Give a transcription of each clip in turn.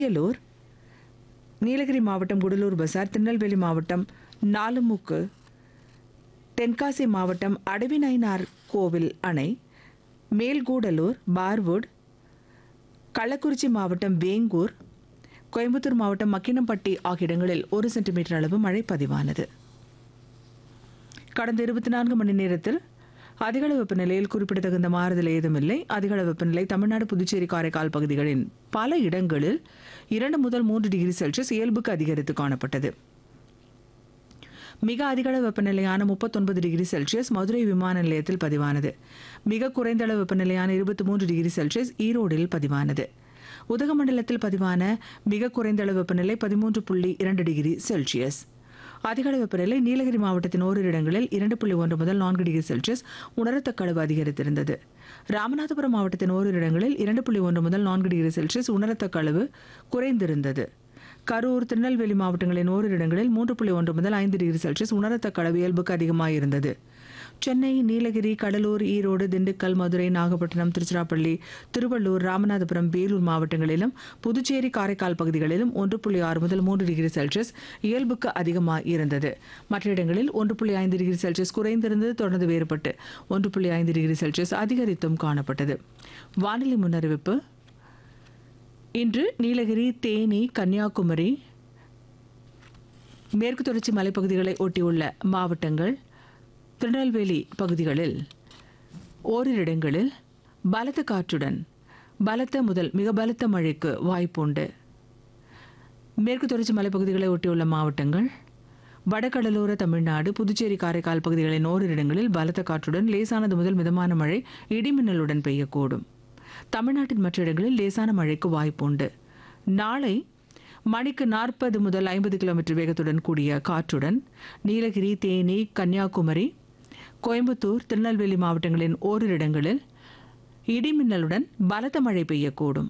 அரியலூர் நீலகிரி மாவட்டம் குடலூர் பசார் திருநெல்வேலி மாவட்டம் நாலுமுக்கு தென்காசி மாவட்டம் அடவிநயினார் கோவில் அணை மேல்கூடலூர் பார்வுட் கள்ளக்குறிச்சி மாவட்டம் வேங்கூர் கோயம்புத்தூர் மாவட்டம் மக்கினம்பட்டி ஆகிய இடங்களில் ஒரு சென்டிமீட்டர் அளவு மழை பதிவானது கடந்த இருபத்தி நான்கு மணி நேரத்தில் அதிகளவு வெப்பநிலையில் குறிப்பிடத்தகுந்த மாறுதல் ஏதுமில்லை அதிகளவு வெப்பநிலை தமிழ்நாடு புதுச்சேரி காரைக்கால் பகுதிகளின் பல இடங்களில் இரண்டு முதல் மூன்று டிகிரி செல்சியஸ் இயல்புக்கு அதிகரித்து காணப்பட்டது மிக அதிகளவு வெப்பநிலையான முப்பத்தொன்பது டிகிரி செல்சியஸ் மதுரை விமான நிலையத்தில் பதிவானது மிக குறைந்த அளவு வெப்பநிலையான இருபத்தி மூன்று டிகிரி செல்சியஸ் ஈரோடில் பதிவானது உதகமண்டலத்தில் பதிவான மிக குறைந்த அளவு வெப்பநிலை பதிமூன்று புள்ளி இரண்டு டிகிரி செல்சியஸ் அதிகளவு வெப்பநிலை நீலகிரி மாவட்டத்தின் ஓரிரு இடங்களில் இரண்டு புள்ளி ஒன்று முதல் நான்கு டிகிரி செல்சியஸ் உணரத்தக்க அளவு அதிகரித்திருந்தது ராமநாதபுரம் மாவட்டத்தின் ஓரிரு இடங்களில் இரண்டு புள்ளி ஒன்று முதல் நான்கு டிகிரி செல்சியஸ் உணரத்தக்க அளவு குறைந்திருந்தது கரூர் திருநெல்வேலி மாவட்டங்களின் ஓரிரு இடங்களில் மூன்று புள்ளி ஒன்று முதல் ஐந்து டிகிரி செல்சியஸ் உணரத்தக்க அளவு இயல்புக்கு அதிகமாக இருந்தது சென்னை நீலகிரி கடலூர் ஈரோடு திண்டுக்கல் மதுரை நாகப்பட்டினம் திருச்சிராப்பள்ளி திருவள்ளூர் ராமநாதபுரம் வேலூர் மாவட்டங்களிலும் புதுச்சேரி காரைக்கால் பகுதிகளிலும் ஒன்று புள்ளி ஆறு முதல் மூன்று டிகிரி செல்சியஸ் இயல்புக்கு அதிகமாக இருந்தது மற்ற இடங்களில் ஒன்று புள்ளி ஐந்து டிகிரி செல்சியஸ் குறைந்திருந்தது தொடர்ந்து வேறுபட்டு ஒன்று புள்ளி ஐந்து டிகிரி செல்சியஸ் அதிகரித்தும் காணப்பட்டது வானிலை முன்னறிவிப்பு இன்று நீலகிரி தேனி கன்னியாகுமரி மேற்கு தொடர்ச்சி மலைப்பகுதிகளை ஒட்டியுள்ள மாவட்டங்கள் திருநெல்வேலி பகுதிகளில் ஓரிரு இடங்களில் பலத்த காற்றுடன் பலத்த முதல் மிக பலத்த மழைக்கு வாய்ப்புண்டு மேற்கு தொடர்ச்சி மலைப்பகுதிகளை ஒட்டியுள்ள மாவட்டங்கள் வடகடலோர தமிழ்நாடு புதுச்சேரி காரைக்கால் பகுதிகளின் ஓரிரு இடங்களில் பலத்த காற்றுடன் லேசானது முதல் மிதமான மழை இடிமின்னலுடன் பெய்யக்கூடும் தமிழ்நாட்டின் மற்ற இடங்களில் லேசான மழைக்கு வாய்ப்புண்டு நாளை மணிக்கு நாற்பது முதல் ஐம்பது கிலோமீட்டர் வேகத்துடன் கூடிய காற்றுடன் நீலகிரி தேனி கன்னியாகுமரி கோயம்புத்தூர் திருநெல்வேலி மாவட்டங்களின் ஓரிரு இடங்களில் இடிமின்னலுடன் பலத்த மழை பெய்யக்கூடும்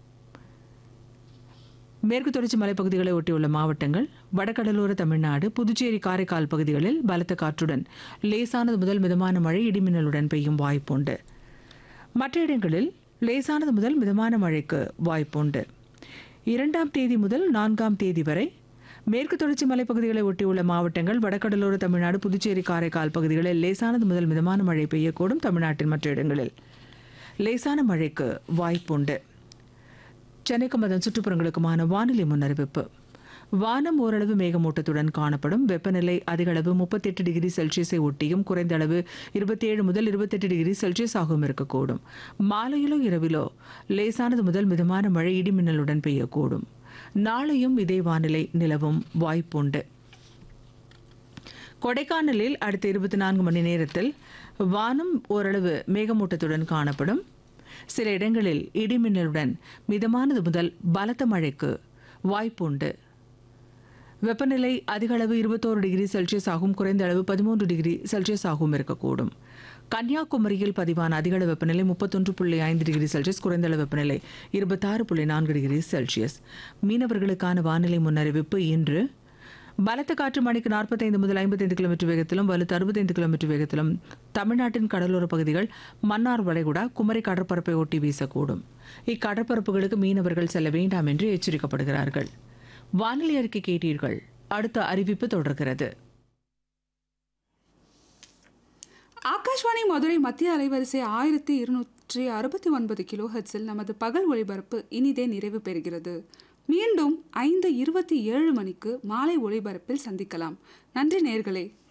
மேற்கு தொடர்ச்சி மலைப்பகுதிகளை ஒட்டியுள்ள மாவட்டங்கள் வடகடலோர தமிழ்நாடு புதுச்சேரி காரைக்கால் பகுதிகளில் பலத்த காற்றுடன் லேசானது முதல் மிதமான மழை இடிமின்னலுடன் பெய்யும் வாய்ப்புண்டு மற்ற இடங்களில் லேசானது முதல் மிதமான மழைக்கு வாய்ப்புண்டு இரண்டாம் தேதி முதல் நான்காம் தேதி வரை மேற்கு தொடர்ச்சி மலைப்பகுதிகளை ஒட்டியுள்ள மாவட்டங்கள் வடகடலோர தமிழ்நாடு புதுச்சேரி காரைக்கால் பகுதிகளில் லேசானது முதல் மிதமான மழை பெய்யக்கூடும் தமிழ்நாட்டின் மற்ற இடங்களில் லேசான மழைக்கு வாய்ப்புண்டு சென்னைக்கும் அதன் சுற்றுப்புறங்களுக்குமான வானிலை முன்னறிவிப்பு வானம் ஓரளவு மேகமூட்டத்துடன் காணப்படும் வெப்பநிலை அதிகளவு முப்பத்தெட்டு டிகிரி செல்சியஸை ஒட்டியும் குறைந்த அளவு இருபத்தேழு முதல் இருபத்தெட்டு டிகிரி செல்சியஸ் ஆகவும் இருக்கக்கூடும் மாலையிலோ இரவிலோ லேசானது முதல் மிதமான மழை இடிமின்னலுடன் பெய்யக்கூடும் நாளையும் இதே வானிலை நிலவும் வாய்ப்புண்டு கொடைக்கானலில் அடுத்த இருபத்தி நான்கு மணி நேரத்தில் வானம் ஓரளவு மேகமூட்டத்துடன் காணப்படும் சில இடங்களில் இடிமின்னலுடன் மிதமானது முதல் பலத்த மழைக்கு வாய்ப்புண்டு வெப்பநிலை அதிக அளவு இருபத்தோரு டிகிரி செல்சியஸ் ஆகும் குறைந்த அளவு பதிமூன்று டிகிரி செல்சியஸ் ஆகவும் இருக்கக்கூடும் கன்னியாகுமரியில் பதிவான அதிக அளவு வெப்பநிலை முப்பத்தொன்று புள்ளி ஐந்து டிகிரி செல்சியஸ் குறைந்த அளவு வெப்பநிலை இருபத்தாறு புள்ளி நான்கு டிகிரி செல்சியஸ் மீனவர்களுக்கான வானிலை முன்னறிவிப்பு இன்று பலத்த காற்று மணிக்கு நாற்பத்தைந்து முதல் ஐம்பத்தைந்து கிலோமீட்டர் வேகத்திலும் வலுத்து அறுபத்தைந்து கிலோமீட்டர் வேகத்திலும் தமிழ்நாட்டின் கடலோர பகுதிகள் மன்னார் வளைகுடா குமரி கடற்பரப்பை ஒட்டி வீசக்கூடும் இக்கடற்பரப்புகளுக்கு மீனவர்கள் செல்ல வேண்டாம் என்று எச்சரிக்கப்படுகிறார்கள் வானிலை அறிக்கை கேட்டீர்கள் அடுத்த அறிவிப்பு தொடர்கிறது ஆகாஷ்வாணி மதுரை மத்திய அலைவரிசை ஆயிரத்தி இருநூற்றி அறுபத்தி ஒன்பது கிலோ ஹெட்ஸில் நமது பகல் ஒளிபரப்பு இனிதே நிறைவு பெறுகிறது மீண்டும் ஐந்து இருபத்தி ஏழு மணிக்கு மாலை ஒளிபரப்பில் சந்திக்கலாம் நன்றி நேர்களே